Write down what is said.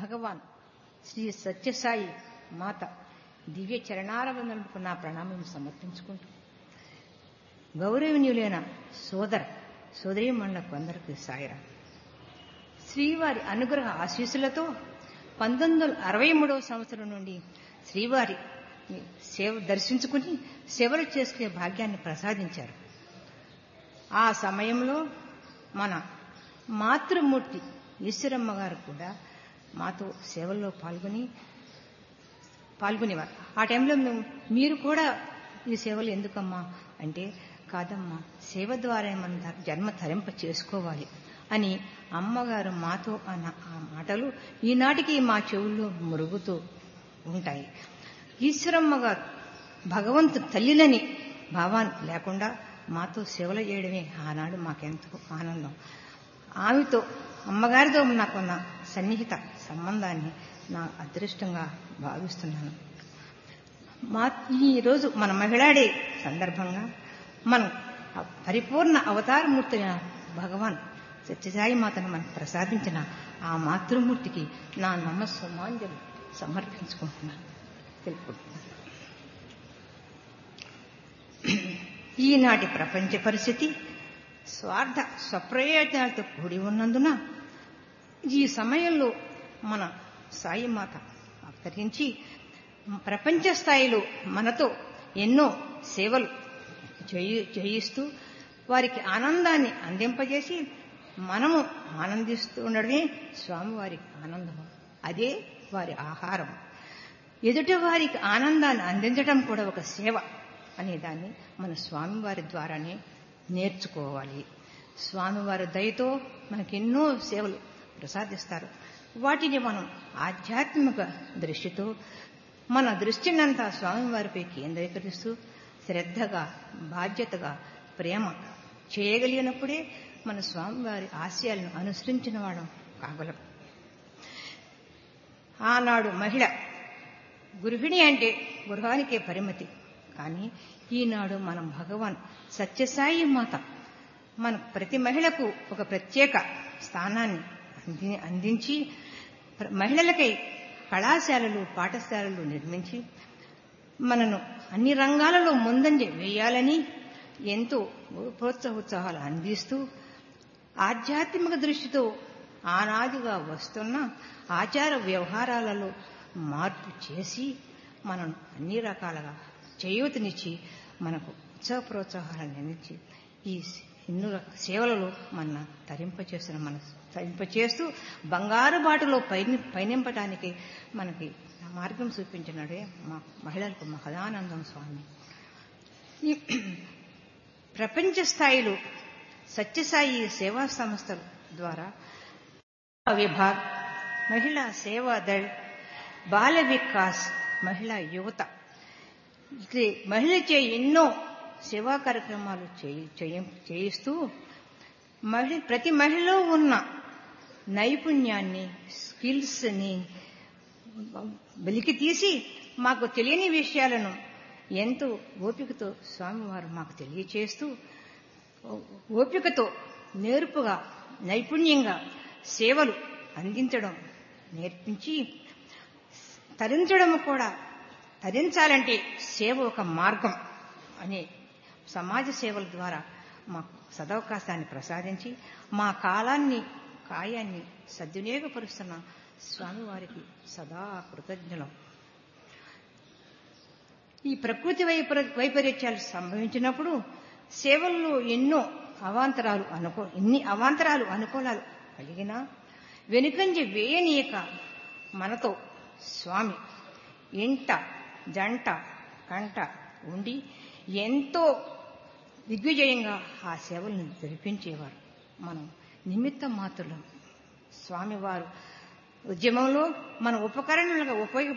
భగవాన్ శ్రీ సత్యసాయి మాత దివ్య చరణారవిందలకు నా ప్రణామం సమర్పించుకుంటూ గౌరవనీయులైన సోదర సోదరీమణులకు అందరికీ సాయిరా శ్రీవారి అనుగ్రహ ఆశీస్సులతో పంతొమ్మిది వందల అరవై మూడవ సంవత్సరం నుండి శ్రీవారి సేవ దర్శించుకుని సేవలు చేసుకునే భాగ్యాన్ని ప్రసాదించారు ఆ సమయంలో మన మాతృమూర్తి ఈశ్వరమ్మ గారు కూడా మాతో సేవల్లో పాల్గొని పాల్గొనేవారు ఆ టైంలో మేము మీరు కూడా ఈ సేవలు ఎందుకమ్మా అంటే కాదమ్మా సేవ ద్వారా మన జన్మ తరింప చేసుకోవాలి అని అమ్మగారు మాతో అన్న ఆ మాటలు ఈనాటికి మా చెవుల్లో మురుగుతూ ఉంటాయి ఈశ్వరమ్మ గారు భగవంతు తల్లిలని భావాన్ని లేకుండా మాతో సేవలు చేయడమే ఆనాడు మాకెంతో ఆనందం ఆమెతో అమ్మగారితో నాకున్న సన్నిహిత సంబంధాన్ని నా అదృష్టంగా భావిస్తున్నాను మా ఈరోజు మన మహిళాడే సందర్భంగా మనం పరిపూర్ణ అవతారమూర్తి భగవాన్ సత్యసాయి మాతను మనకు ప్రసాదించిన ఆ మాతృమూర్తికి నా నమస్సమాంజలి సమర్పించుకుంటున్నాను తెలుపుకుంటున్నాను ఈనాటి ప్రపంచ పరిస్థితి స్వార్థ స్వప్రయోజనాలతో కూడి ఉన్నందున ఈ సమయంలో మన సాయి మాత అవతరించి ప్రపంచ స్థాయిలో మనతో ఎన్నో సేవలు చేయిస్తూ వారికి ఆనందాన్ని అందింపజేసి మనము ఆనందిస్తూ ఉండడమే స్వామివారికి ఆనందము అదే వారి ఆహారం ఎదుటి వారికి ఆనందాన్ని అందించడం కూడా ఒక సేవ అనే దాన్ని మన స్వామివారి ద్వారానే నేర్చుకోవాలి స్వామివారి దయతో మనకెన్నో సేవలు ప్రసాదిస్తారు వాటిని మనం ఆధ్యాత్మిక దృష్టితో మన దృష్టినంతా స్వామివారిపై కేంద్రీకరిస్తూ శ్రద్ధగా బాధ్యతగా ప్రేమ చేయగలిగినప్పుడే మన స్వామివారి ఆశయాలను అనుసరించిన వాళ్ళం కాగలం ఆనాడు మహిళ గృహిణి అంటే గృహానికే పరిమితి కానీ ఈనాడు మనం భగవాన్ సత్యసాయి మాత మన ప్రతి మహిళకు ఒక ప్రత్యేక స్థానాన్ని అంది అందించి మహిళలకై కళాశాలలు పాఠశాలలు నిర్మించి మనను అన్ని రంగాలలో ముందంజ వేయాలని ఎంతో ప్రోత్సాహోత్సాహాలు అందిస్తూ ఆధ్యాత్మిక దృష్టితో ఆనాదిగా వస్తున్న ఆచార వ్యవహారాలలో మార్పు చేసి మనం అన్ని రకాలుగా చేయూతనిచ్చి మనకు ఉత్సాహ ప్రోత్సాహాలను అందించి ఈ ఎన్నో సేవలలో మన తరింపచేస్తున్న మన తరింపచేస్తూ బంగారు బాటలో పైన పయనింపటానికి మనకి మార్గం చూపించినాడే మా మహిళలకు మహదానందం స్వామి ప్రపంచ స్థాయిలో సత్యసాయి సేవా సంస్థల ద్వారా విభాగ్ మహిళా సేవా దళ్ బాల వికాస్ మహిళా యువత మహిళచే ఎన్నో సేవా కార్యక్రమాలు చేయిస్తూ మహిళ ప్రతి మహిళలో ఉన్న నైపుణ్యాన్ని స్కిల్స్ని వెలికి తీసి మాకు తెలియని విషయాలను ఎంతో ఓపికతో స్వామివారు మాకు తెలియచేస్తూ ఓపికతో నేర్పుగా నైపుణ్యంగా సేవలు అందించడం నేర్పించి తరించడం కూడా తరించాలంటే సేవ ఒక మార్గం అనే సమాజ సేవల ద్వారా మాకు సదవకాశాన్ని ప్రసాదించి మా కాలాన్ని కాయాన్ని సద్వినియోగపరుస్తున్న స్వామివారికి సదా కృతజ్ఞలం ఈ ప్రకృతి వైపరీత్యాలు సంభవించినప్పుడు సేవల్లో ఎన్నో అవాంతరాలు అనుకో ఎన్ని అవాంతరాలు అనుకూలాలు కలిగినా వెనుకంజ వేయనీయక మనతో స్వామి ఇంట జంట కంట ఉండి ఎంతో దిగ్విజయంగా ఆ సేవలను జరిపించేవారు మనం నిమిత్త మాత్రులం స్వామివారు ఉద్యమంలో మన ఉపకరణలుగా ఉపయోగ